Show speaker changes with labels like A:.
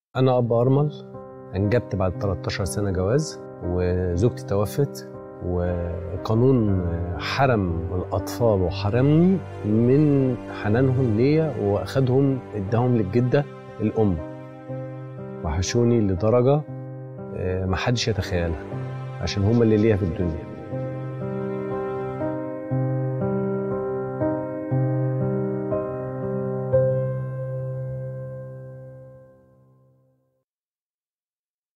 A: أنا أب أرمل أنجبت بعد 13 سنة جواز وزوجتي توفت وقانون حرم الأطفال وحرمني من حنانهم ليا وأخدهم إداهم للجدة الأم وحشوني لدرجة آه، محدش يتخيلها عشان هم اللي ليا في الدنيا